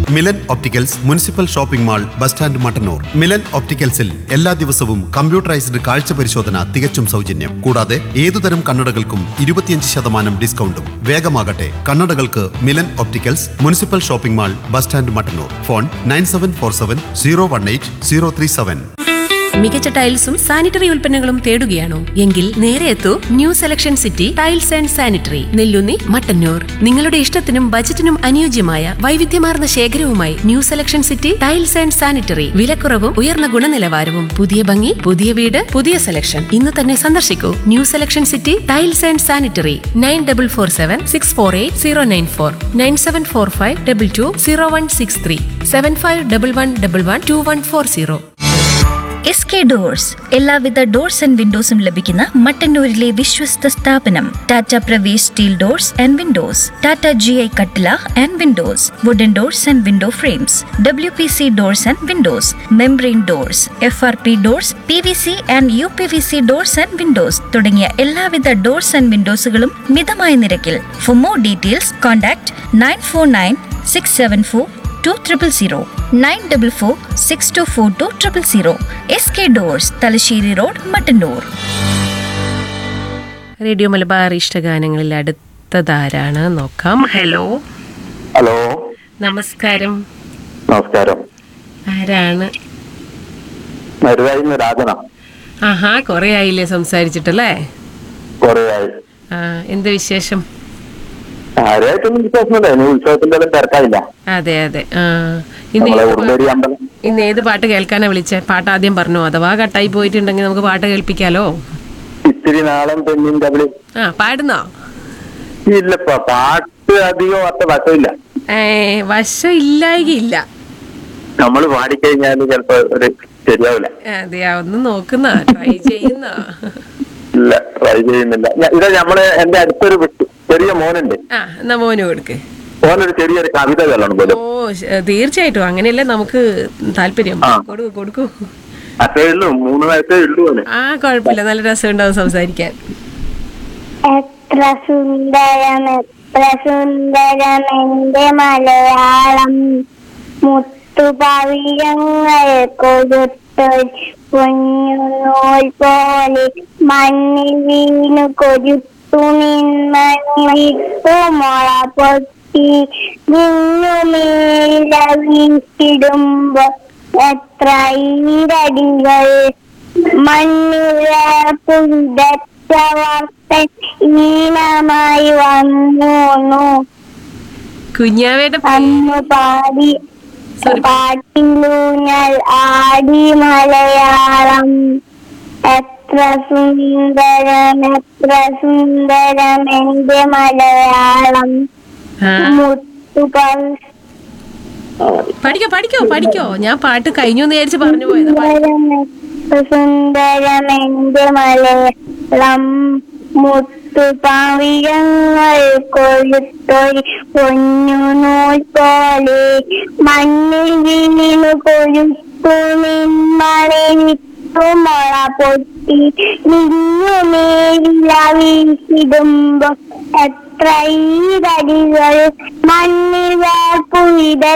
Milan opticals municipal shopping mall bus stand Mattannur Milan ഒപ്റ്റിക്കൽസിൽ എല്ലാ ദിവസവും കമ്പ്യൂട്ടറൈസ്ഡ് കാഴ്ച പരിശോധന തികച്ചും സൗജന്യം കൂടാതെ ഏതുതരം കണ്ണടകൾക്കും ഇരുപത്തിയഞ്ച് ശതമാനം ഡിസ്കൗണ്ടും വേഗമാകട്ടെ കണ്ണടകൾക്ക് Milan opticals municipal shopping mall bus stand Mattannur phone nine seven four seven zero one eight zero three seven മികച്ച ടൈൽസും സാനിറ്ററി ഉൽപ്പന്നങ്ങളും തേടുകയാണോ എങ്കിൽ നേരെ എത്തൂ new selection city tiles and sanitary Nellunni Mattannur നിങ്ങളുടെ ഇഷ്ടത്തിനും ബജറ്റിനും അനുയോജ്യമായ വൈവിധ്യമാർന്ന ശേഖരവുമായി new selection city tiles and sanitary വിലക്കുറവും ഉയർന്ന ഗുണനിലവാരവും പുതിയ ഭംഗി പുതിയ വീട് പുതിയ സെലക്ഷൻ ഇന്ന് തന്നെ സന്ദർശിക്കൂ new selection city tiles and sanitary nine double four seven six four eight zero nine four nine seven four five double two zero one six three seven five double one double one two one four zero S K doors എല്ലാവിധ doors and വിൻഡോസും ലഭിക്കുന്ന മട്ടന്നൂരിലെ വിശ്വസ്ത സ്ഥാപനം Tata Pravesh steel doors and windows Tata G I കട്ടില and windows wooden doors and window frames W P C doors and windows membrane doors F R P doors P V C and U P V C doors and windows തുടങ്ങിയ എല്ലാവിധ doors and വിൻഡോസുകളും മിതമായ നിരക്കിൽ for more details contact nine four nine six seven four two triple zero nine double four six two four two triple zero S K doors Thalassery road Mattannur radio Malabar ഇഷ്ടഗാനങ്ങളിൽ അടുത്തതാരാണ് നോക്കാം hello hello നമസ്കാരം നമസ്കാരം ആരാണ് മരുതായിന്ന് രാജന ആഹാ കൊറേ ആയില്ലേ സംസാരിച്ചിട്ടല്ലേ കുറേയായി ആ എന്ത് വിശേഷം ആരെയായിട്ടൊന്നും വിശ്വാസമില്ല ഇനി ഉത്സവത്തിന്റെ എല്ലാം തിരക്കായില്ല അതെ അതെ ആ ഇന്ന് നമ്മളെ ഏത് പാ- ഉറുമ്പേരി അമ്പലം ഇന്ന് ഏത് പാട്ട് കേൾക്കാനാ വിളിച്ചേ പാട്ട് ആദ്യം പറഞ്ഞു അഥവാ കട്ടായി പോയിട്ടുണ്ടെങ്കിൽ നമുക്ക് പാട്ട് കേൾപ്പിക്കാലോ ഇത്തിരി നാളം പെണ്ണിൻ കബളി ആ പാടുന്നോ ഇല്ലപ്പ പാട്ട് അധികം അത്ര വശമില്ല ഏ വശം ഇല്ലായികയില്ല നമ്മൾ പാടിക്കഴിഞ്ഞാൽ ചിലപ്പോ ഒരു ശരിയാവില്ല അതെയാ ഒന്ന് നോക്കുന്ന ട്രൈ ചെയ്യുന്ന ഇല്ല ട്രൈ ചെയ്യുന്നില്ല ഞ- ഇത് നമ്മള് എന്റെ അടുത്തൊരു കുട്ടി- ചെറിയ മോനുണ്ട് ആ എന്നാ മോന് കൊടുക്ക് മോനൊരു ചെറിയൊരു കവിത ചൊല്ലണം പോലും ഓ ശ- തീർച്ചയായിട്ടും അങ്ങനെയല്ലേ നമുക്ക് താല്പര്യം ആ. കൊടുക്കൂ കൊടുക്കൂ അത്രേ ഉള്ളൂ മൂന്ന് വയസ്സേ ഉള്ളൂ അവന് ആ കുഴപ്പമില്ല നല്ല രസമുണ്ടാവും സംസാരിക്കാൻ എത്ര സുന്ദരം എത്ര സുന്ദരം എന്റെ മലയാളം മുത്തുപവിഴങ്ങൾ കൊടുത്തൊരു കുഞ്ഞുനൂൽ പോലെ മണ്ണിൽ വീണു കൊരുത്തു നിന്നു മുള പൊട്ടി നിന്നുമേല വീട്ടിടുമ്പോ എത്ര ഈരടികൾ മണ്ണുറപ്പുടച്ചവർത്തൻ ഈണമായി വന്നു കുഞ്ഞാവേന്റെ പേ- അന്ന് പാടി Sorry. പാട്ടിലൂഞ്ഞൽ ആടി മലയാളം എത്ര സുന്ദരം എത്ര സുന്ദരം എന്റെ മലയാളം ആ, മുത്തുകൾ പഠിക്കോ പഠിക്കോ പഠിക്കോ ഞാൻ പാട്ട് കഴിഞ്ഞു എന്ന് വിചാരിച്ച് പറഞ്ഞു പോയത് സുന്ദരം എന്റെ മലയാളം മുത്തുപാവിഴങ്ങൾ കൊഴുത്തൊരു പൊന്നു നൂൽ പോലെ മണ്ണിൽ വീണു കൊഴുത്തു നിന്മണിത്തു മുള പൊട്ടി നിന്നു മേലില വീശിടുമ്പോ എത്ര ഈ തടികൾ മണ്ണിൽ വേർപ്പുവിട